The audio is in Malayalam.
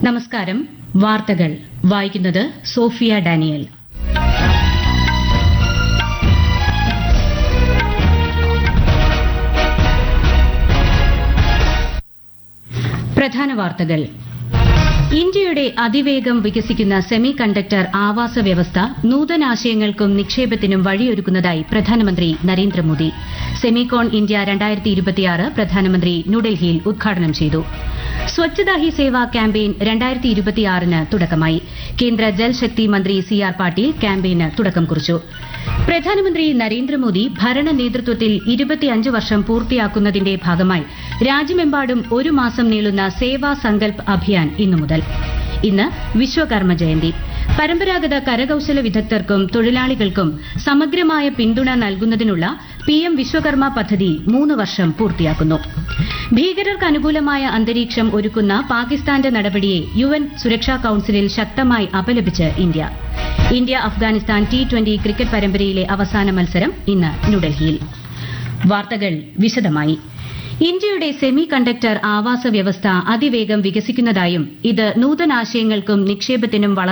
നമസ്കാരം വാർത്തകൾ വായിക്കുന്നത് സോഫിയ ഡാനിയൽ പ്രധാന വാർത്തകൾ ഇന്ത്യയുടെ അതിവേഗം വികസിക്കുന്ന സെമി കണ്ടക്ടർ ആവാസ വ്യവസ്ഥ നൂതനാശയങ്ങൾക്കും നിക്ഷേപത്തിനും വഴിയൊരുക്കുന്നതായി പ്രധാനമന്ത്രി നരേന്ദ്രമോദി സെമികോൺ ഇന്ത്യ പ്രധാനമന്ത്രി ന്യൂഡൽഹിയിൽ ഉദ്ഘാടനം ചെയ്തു സ്വച്ഛതാ ഹി സേവ ക്യാമ്പയിൻ രണ്ടായിരത്തി ഇരുപത്തിയാറിന് തുടക്കമായി കേന്ദ്ര ജൽശക്തി മന്ത്രി സി ആർ പാട്ടീൽ ക്യാമ്പയിന് തുടക്കം കുറിച്ചു പ്രധാനമന്ത്രി നരേന്ദ്രമോദി ഭരണ നേതൃത്വത്തിൽ ഇരുപത്തിയഞ്ച് വർഷം പൂർത്തിയാക്കുന്നതിന്റെ ഭാഗമായി രാജ്യമെമ്പാടും ഒരു മാസം നീളുന്ന സേവാ സങ്കൽപ് അഭിയാൻ ഇന്നു മുതൽ ഇന്ന് വിശ്വകർമ്മ ജയന്തി പരമ്പരാഗത കരകൌശല വിദഗ്ധർക്കും തൊഴിലാളികൾക്കും സമഗ്രമായ പിന്തുണ നൽകുന്നതിനുള്ള പിഎം വിശ്വകർമ്മ പദ്ധതി മൂന്ന് വർഷം പൂർത്തിയാക്കുന്നു ഭീകരർക്ക് അനുകൂലമായ അന്തരീക്ഷം ഒരുക്കുന്ന പാകിസ്ഥാന്റെ നടപടിയെ യുഎൻ സുരക്ഷാ കൌൺസിലിൽ ശക്തമായി അപലപിച്ച് India India Afghanistan T twenty cricket പരമ്പരയിലെ അവസാന മത്സരം ഇന്ന് ന്യൂഡൽഹിയിൽ വാർത്തകൾ വിശദമായി ഇന്ത്യയുടെ സെമി കണ്ടക്ടർ ആവാസ വ്യവസ്ഥ അതിവേഗം വികസിക്കുന്നതായും ഇത് നൂതനാശയങ്ങൾക്കും നിക്ഷേപത്തിനും